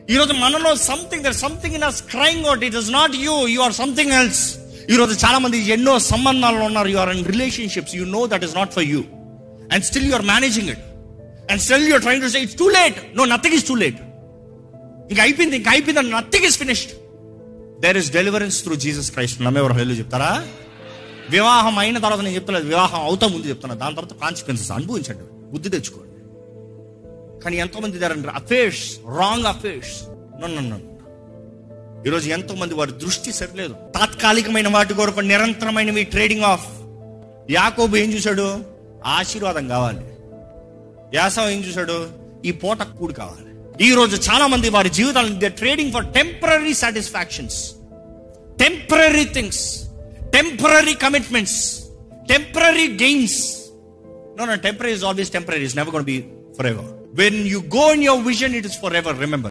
ఈరోజు మనలో something there something in us crying out it is not you you are something else ఈరోజు చాలా మంది ఎన్నో సంబంధాల్లో ఉన్నారు you are in relationships you know that is not for you and still you are managing it and still you're trying to say it's too late no nothing is too late ఇంకా అయిపోయింది ఇంకా అయిపోయింది nothing is finished there is deliverance through Jesus Christ నమ్మేవారు హెల్లు చెప్తారా వివాహం అయిన తర్వాత నేను చెప్తలేదు వివాహం అవుతా ముందు చెప్తున్నా దాని తర్వాత కాన్సిక్వెన్సెస్ అనుభవించండి బుద్ధి తెచ్చుకోండి కానీ ఎంతో మంది దగ్గర అఫేర్స్ రాంగ్ అఫేర్స్ నన్ను ఈరోజు ఎంతో మంది వారి దృష్టి సరిలేదు తాత్కాలికమైన వాటి కొరకు నిరంతరమైనవి ట్రేడింగ్ ఆఫ్ యాకోబు ఏం చూశాడు ఆశీర్వాదం కావాలి యాసవ్ ఏం చూశాడు ఈ పూట కూడి కావాలి ఈ రోజు చాలా మంది వారి జీవితాలను trading for temporary satisfactions temporary things temporary commitments temporary gains no no temporary is always temporary is never gonna be forever when you go in your vision it is forever remember